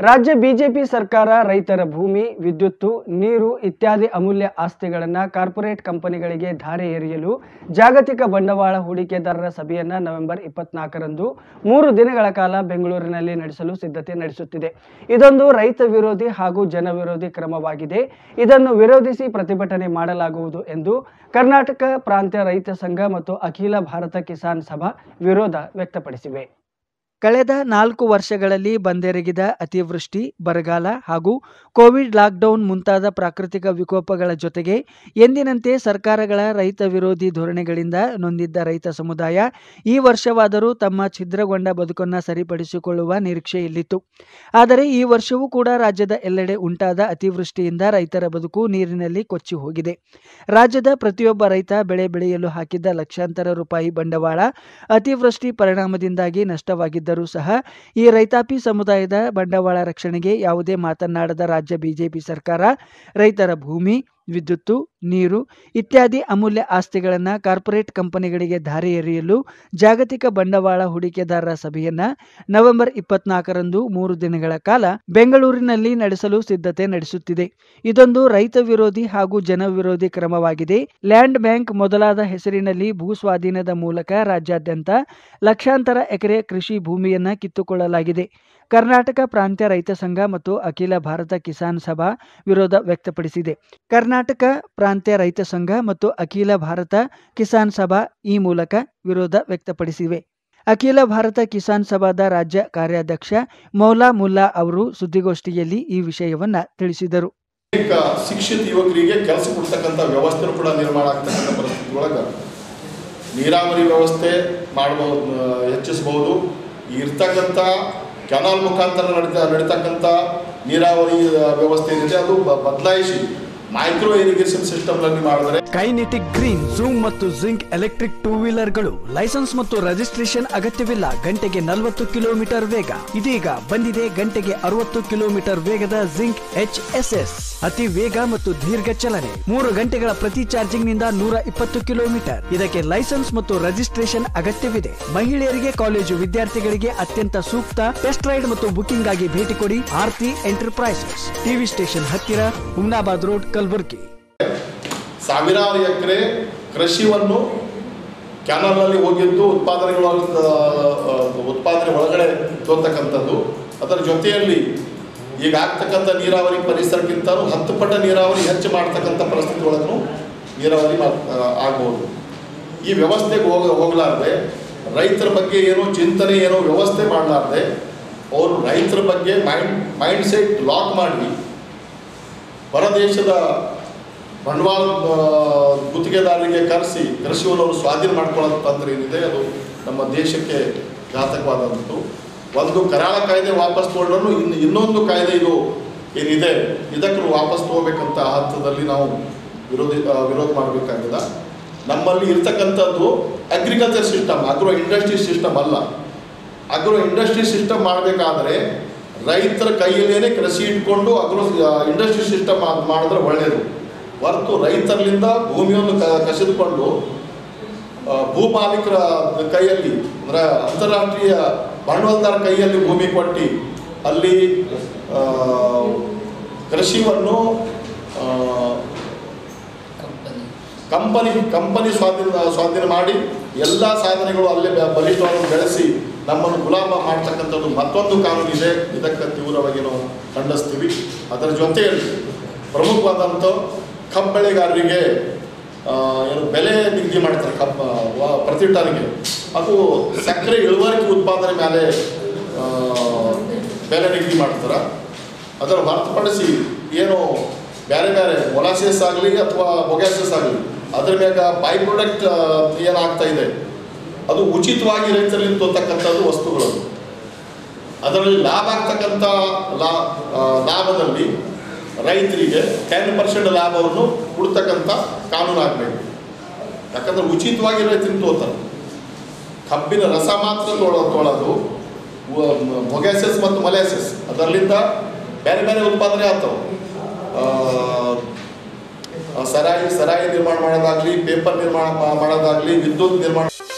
ರಾಜ್ಯ ಬಿಜೆಪಿ ಸರ್ಕಾರ ರೈತರ ಭೂಮಿ ವಿದ್ಯುತ್ತು ನೀರು ಇತ್ಯಾದಿ ಅಮೂಲ್ಯ ಆಸ್ತಿಗಳನ್ನು ಕಾರ್ಪೊರೇಟ್ ಕಂಪನಿಗಳಿಗೆ ಧಾರೆ ಎರೆಯಲು ಜಾಗತಿಕ ಬಂಡವಾಳ ಹೂಡಿಕೆದಾರರ ಸಭೆಯನ್ನು ನವೆಂಬರ್ ಇಪ್ಪತ್ನಾಲ್ಕರಂದು ಮೂರು ದಿನಗಳ ಕಾಲ ಬೆಂಗಳೂರಿನಲ್ಲಿ ನಡೆಸಲು ಸಿದ್ಧತೆ ನಡೆಸುತ್ತಿದೆ ಇದೊಂದು ರೈತ ವಿರೋಧಿ ಹಾಗೂ ಜನ ವಿರೋಧಿ ಕ್ರಮವಾಗಿದೆ ಇದನ್ನು ವಿರೋಧಿಸಿ ಪ್ರತಿಭಟನೆ ಮಾಡಲಾಗುವುದು ಎಂದು ಕರ್ನಾಟಕ ಪ್ರಾಂತ್ಯ ರೈತ ಸಂಘ ಮತ್ತು ಅಖಿಲ ಭಾರತ ಕಿಸಾನ್ ಸಭಾ ವಿರೋಧ ವ್ಯಕ್ತಪಡಿಸಿವೆ ಕಳೆದ ನಾಲ್ಕು ವರ್ಷಗಳಲ್ಲಿ ಬಂದೆರಗಿದ ಅತಿವೃಷ್ಟಿ ಬರಗಾಲ ಹಾಗೂ ಕೋವಿಡ್ ಲಾಕ್ಡೌನ್ ಮುಂತಾದ ಪ್ರಾಕೃತಿಕ ವಿಕೋಪಗಳ ಜೊತೆಗೆ ಎಂದಿನಂತೆ ಸರ್ಕಾರಗಳ ರೈತ ವಿರೋಧಿ ಧೋರಣೆಗಳಿಂದ ನೊಂದಿದ್ದ ರೈತ ಸಮುದಾಯ ಈ ವರ್ಷವಾದರೂ ತಮ್ಮ ಛಿದ್ರಗೊಂಡ ಬದುಕನ್ನು ಸರಿಪಡಿಸಿಕೊಳ್ಳುವ ನಿರೀಕ್ಷೆಯಲ್ಲಿತ್ತು ಆದರೆ ಈ ವರ್ಷವೂ ಕೂಡ ರಾಜ್ಯದ ಎಲ್ಲೆಡೆ ಉಂಟಾದ ಅತಿವೃಷ್ಟಿಯಿಂದ ರೈತರ ಬದುಕು ನೀರಿನಲ್ಲಿ ಕೊಚ್ಚಿ ಹೋಗಿದೆ ರಾಜ್ಯದ ಪ್ರತಿಯೊಬ್ಬ ರೈತ ಬೆಳೆ ಬೆಳೆಯಲು ಹಾಕಿದ್ದ ಲಕ್ಷಾಂತರ ರೂಪಾಯಿ ಬಂಡವಾಳ ಅತಿವೃಷ್ಟಿ ಪರಿಣಾಮದಿಂದಾಗಿ ನಷ್ಟವಾಗಿದ್ದರೂ ಸಹ ಈ ರೈತಾಪಿ ಸಮುದಾಯದ ಬಂಡವಾಳ ರಕ್ಷಣೆಗೆ ಯಾವುದೇ ಮಾತನಾಡದ ರಾಜ್ಯ ಬಿಜೆಪಿ ಸರ್ಕಾರ ರೈತರ ಭೂಮಿ ವಿದ್ಯುತ್ತು ನೀರು ಇತ್ಯಾದಿ ಅಮೂಲ್ಯ ಆಸ್ತಿಗಳನ್ನು ಕಾರ್ಪೊರೇಟ್ ಕಂಪನಿಗಳಿಗೆ ಧಾರೆ ಎರೆಯಲು ಜಾಗತಿಕ ಬಂಡವಾಳ ಹೂಡಿಕೆದಾರರ ಸಭೆಯನ್ನ ನವೆಂಬರ್ ಇಪ್ಪತ್ನಾಲ್ಕರಂದು ಮೂರು ದಿನಗಳ ಕಾಲ ಬೆಂಗಳೂರಿನಲ್ಲಿ ನಡೆಸಲು ಸಿದ್ಧತೆ ನಡೆಸುತ್ತಿದೆ ಇದೊಂದು ರೈತ ವಿರೋಧಿ ಹಾಗೂ ಜನ ವಿರೋಧಿ ಕ್ರಮವಾಗಿದೆ ಲ್ಯಾಂಡ್ ಬ್ಯಾಂಕ್ ಮೊದಲಾದ ಹೆಸರಿನಲ್ಲಿ ಭೂ ಸ್ವಾಧೀನದ ಮೂಲಕ ರಾಜ್ಯಾದ್ಯಂತ ಲಕ್ಷಾಂತರ ಎಕರೆ ಕೃಷಿ ಭೂಮಿಯನ್ನ ಕಿತ್ತುಕೊಳ್ಳಲಾಗಿದೆ ಕರ್ನಾಟಕ ಪ್ರಾಂತ್ಯ ರೈತ ಸಂಘ ಮತ್ತು ಅಖಿಲ ಭಾರತ ಕಿಸಾನ್ ಸಭಾ ವಿರೋಧ ವ್ಯಕ್ತಪಡಿಸಿದೆ ಕರ್ನಾಟಕ ಪ್ರಾಂತ್ಯ ರೈತ ಸಂಘ ಮತ್ತು ಅಖಿಲ ಭಾರತ ಕಿಸಾನ್ ಸಭಾ ಈ ಮೂಲಕ ವಿರೋಧ ವ್ಯಕ್ತಪಡಿಸಿವೆ ಅಖಿಲ ಭಾರತ ಕಿಸಾನ್ ಸಭಾದ ರಾಜ್ಯ ಕಾರ್ಯಾಧ್ಯಕ್ಷ ಮೌಲಾ ಮುಲ್ಲಾ ಅವರು ಸುದ್ದಿಗೋಷ್ಠಿಯಲ್ಲಿ ಈ ವಿಷಯವನ್ನ ತಿಳಿಸಿದರು ಅನೇಕ ಶಿಕ್ಷಿತ ಯುವಕರಿಗೆ ಕೆಲಸ ಕೊಡ್ತಕ್ಕಂಥ ವ್ಯವಸ್ಥೆನೂ ಕೂಡ ನಿರ್ಮಾಣ ಆಗ್ತಕ್ಕಂಥ ಪರಿಸ್ಥಿತಿ ಒಳಗೆ ನೀರಾವರಿ ವ್ಯವಸ್ಥೆ ಮಾಡಬಹುದು ಹೆಚ್ಚಿಸಬಹುದು ಇರ್ತಕ್ಕಂಥ ಕೆನಾಲ್ ಮುಖಾಂತರ ನಡೀತಾ ನಡೀತಕ್ಕಂಥ ನೀರಾವರಿ ಆ, ವ್ಯವಸ್ಥೆ ಏನಿದೆ ಅದು ಬ- ಬದಲಾಯಿಸಿ ಮೈಕ್ರೋ ಇರಿಗೇಷನ್ ಸಿಸ್ಟಮ್ನಲ್ಲಿ ಮಾಡಿದ್ರೆ ಕೈನೆಟಿಕ್ ಗ್ರೀನ್ ಝೂಮ್ ಮತ್ತು ಜಿಂಕ್ ಎಲೆಕ್ಟ್ರಿಕ್ ಟೂ ವೀಲರ್ಗಳು ಲೈಸೆನ್ಸ್ ಮತ್ತು ರಿಜಿಸ್ಟ್ರೇಷನ್ ಅಗತ್ಯವಿಲ್ಲ ಗಂಟೆಗೆ ನಲವತ್ತು ಕಿಲೋಮೀಟರ್ ವೇಗ ಇದೀಗ ಬಂದಿದೆ ಗಂಟೆಗೆ ಅರವತ್ತು ಕಿಲೋಮೀಟರ್ ವೇಗದ ಜಿಂಕ್ ಎಚ್ ಎಸ್ ಎಸ್ ಅತಿ ವೇಗ ಮತ್ತು ದೀರ್ಘ ಚಲನೆ ಮೂರು ಗಂಟೆಗಳ ಪ್ರತಿ ಚಾರ್ಜಿಂಗ್ ನಿಂದ ನೂರ ಇಪ್ಪತ್ತು ಕಿಲೋಮೀಟರ್ ಇದಕ್ಕೆ ಲೈಸೆನ್ಸ್ ಮತ್ತು ರಿಜಿಸ್ಟ್ರೇಷನ್ ಅಗತ್ಯವಿದೆ ಮಹಿಳೆಯರಿಗೆ ಕಾಲೇಜು ವಿದ್ಯಾರ್ಥಿಗಳಿಗೆ ಅತ್ಯಂತ ಸೂಕ್ತ ಟೆಸ್ಟ್ ರೈಡ್ ಮತ್ತು ಬುಕಿಂಗ್ ಆಗಿ ಭೇಟಿ ಕೊಡಿ ಆರ್ತಿ ಎಂಟರ್ಪ್ರೈಸಸ್ ಟಿವಿ ಸ್ಟೇಷನ್ ಹತ್ತಿರ ಹುಮ್ನಾಬಾದ್ ರೋಡ್ ಕಲಬುರ್ಗಿ ಸಾವಿರಾರು ಎಕರೆ ಕೃಷಿಯನ್ನು ಕ್ಯಾನಲ್ನಲ್ಲಿ ಹೋಗಿದ್ದು ಉತ್ಪಾದನೆಗಳ ಆ, ಉತ್ಪಾದನೆ ಒಳಗಡೆ ತೋರ್ತಕ್ಕಂಥದ್ದು ಅದರ ಜೊತೆಯಲ್ಲಿ ಈಗ ಆಗ್ತಕ್ಕಂಥ ನೀರಾವರಿ ಪರಿಸರಕ್ಕಿಂತಲೂ ಹತ್ತು ಪಟ್ಟ ನೀರಾವರಿ ಹೆಚ್ಚು ಮಾಡ್ತಕ್ಕಂಥ ಪರಿಸ್ಥಿತಿ ಒಳಗೂ ನೀರಾವರಿ ಮಾ ಆ, ಆಗ್ಬೋದು ಈ ವ್ಯವಸ್ಥೆಗೆ ಹೋಗ ಹೋಗಲಾರ್ದೆ ರೈತರ ಬಗ್ಗೆ ಏನೋ ಚಿಂತನೆ ಏನೋ ವ್ಯವಸ್ಥೆ ಮಾಡಲಾರ್ದೆ ಅವರು ರೈತರ ಬಗ್ಗೆ ಮೈಂಡ್ ಮೈಂಡ್ ಸೆಟ್ ಲಾಕ್ ಮಾಡಿ ಹೊರದೇಶದ ಬಂಡವಾಳ ಆ, ಗುತ್ತಿಗೆದಾರರಿಗೆ ಕರೆಸಿ ಕೃಷಿಯನ್ನು ಅವರು ಸ್ವಾಧೀನ ಮಾಡ್ಕೊಳ್ಳೋ ತಂತ್ರ ಏನಿದೆ ಅದು ನಮ್ಮ ದೇಶಕ್ಕೆ ಘಾತಕವಾದಂಥದ್ದು ಒಂದು ಕರಾಳ ಕಾಯ್ದೆ ವಾಪಸ್ ತಗೊಂಡ್ರೂ ಇನ್ನು ಇನ್ನೊಂದು ಕಾಯ್ದೆ ಇದು ಏನಿದೆ ಇದಕ್ಕೆ ವಾಪಸ್ ತಗೋಬೇಕಂತ ಹಂತದಲ್ಲಿ ನಾವು ವಿರೋಧಿ ಆ, ವಿರೋಧ ಮಾಡಬೇಕಾಗಿದೆ ನಮ್ಮಲ್ಲಿ ಇರ್ತಕ್ಕಂಥದ್ದು agriculture system agro industry system ಅಲ್ಲ ಅಗ್ರೋ ಇಂಡಸ್ಟ್ರಿ ಸಿಸ್ಟಮ್ ಮಾಡಬೇಕಾದ್ರೆ ರೈತರ ಕೈಯಲ್ಲೇನೆ ಕೃಷಿ ಇಟ್ಕೊಂಡು ಅಗ್ರೋ ಇಂಡಸ್ಟ್ರಿ ಸಿಸ್ಟಮ್ ಮಾಡಿದ್ರೆ ಒಳ್ಳೆಯದು ಹೊರತು ರೈತರಿಂದ ಭೂಮಿಯನ್ನು ಕ ಕಸಿದುಕೊಂಡು ಆ, ಭೂ ಮಾಲೀಕರ ಕೈಯಲ್ಲಿ ಅಂದರೆ ಅಂತಾರಾಷ್ಟ್ರೀಯ ಬಂಡವಾಳದಾರ ಕೈಯಲ್ಲಿ ಭೂಮಿ ಕೊಟ್ಟು ಅಲ್ಲಿ ಆ, ಕೃಷಿಯನ್ನು ಆ, ಕಂಪನಿ ಕಂಪನಿ ಸ್ವಾಧೀನ ಸ್ವಾಧೀನ ಮಾಡಿ ಎಲ್ಲ ಸಾಧನೆಗಳು ಅಲ್ಲೇ ಬ- ಬಲಿಷ್ಠವಾಗಿ ಬೆಳೆಸಿ ನಮ್ಮನ್ನು ಗುಲಾಮ ಮಾಡ್ತಕ್ಕಂಥದ್ದು ಮತ್ತೊಂದು ಕಾನೂನು ಇದೆ ಇದಕ್ಕೆ ತೀವ್ರವಾಗಿ ನಾವು ಖಂಡಿಸ್ತೀವಿ ಅದರ ಜೊತೆಯಲ್ಲಿ ಪ್ರಮುಖವಾದಂಥ ಕಬ್ಬು ಬೆಳೆಗಾರರಿಗೆ ಆ, ಏನು ಬೆಲೆ ನಿಗದಿ ಮಾಡ್ತಾರೆ ಕಬ್ಬ ವ- ಪ್ರತಿ ಟನ್ಗೆ ಅದು ಸಕ್ಕರೆ ಇಳುವರಿ ಉತ್ಪಾದನೆ ಮೇಲೆ ಆ, ಬೆಲೆ ನಿಗದಿ ಮಾಡ್ತಾರೆ ಅದರ ಹೊರತುಪಡಿಸಿ ಏನು ಬೇರೆ ಬೇರೆ ಮೊಲಾಸಿಸ್ ಆಗಲಿ ಅಥವಾ ಮೊಗ್ಯಾಸಿಸ್ ಆಗಲಿ ಅದ್ರ ಮ್ಯಾಗ ಬೈ ಪ್ರಾಡಕ್ಟ್ ಏನಾಗ್ತಾ ಇದೆ ಅದು ಉಚಿತವಾಗಿ ರೈತರಲ್ಲಿ ತೊರ್ತಕ್ಕಂಥದ್ದು ವಸ್ತುಗಳು ಅದರಲ್ಲಿ ಲಾಭ ಆಗ್ತಕ್ಕಂಥ ಲಾ ಆ, ಲಾಭದಲ್ಲಿ ರೈತರಿಗೆ ಟೆನ್ ಪರ್ಸೆಂಟ್ ಲಾಭವನ್ನು ಕೊಡ್ತಕ್ಕಂಥ ಕಾನೂನು ಆಗಬೇಕು ಯಾಕಂದ್ರೆ ಉಚಿತವಾಗಿ ರೈತರಿಗೆ ತೋತಾರೆ ಕಬ್ಬಿನ ರಸ ಮಾತ್ರ ತೊಳ ತೊಳೋದು ಮೊಗ್ಯಾಸಸ್ ಮತ್ತು ಮಲ್ಯಾಸಸ್ ಅದರಲ್ಲಿಂದ ಬೇರೆ ಬೇರೆ ಉತ್ಪಾದನೆ ಆಗ್ತವೆ ಆ, ಆ, ಸರಾಯಿ ಸರಾಯಿ ನಿರ್ಮಾಣ ಮಾಡೋದಾಗಲಿ ಪೇಪರ್ ನಿರ್ಮಾಣ ಮಾ- ಮಾಡೋದಾಗಲಿ ವಿದ್ಯುತ್ ನಿರ್ಮಾಣ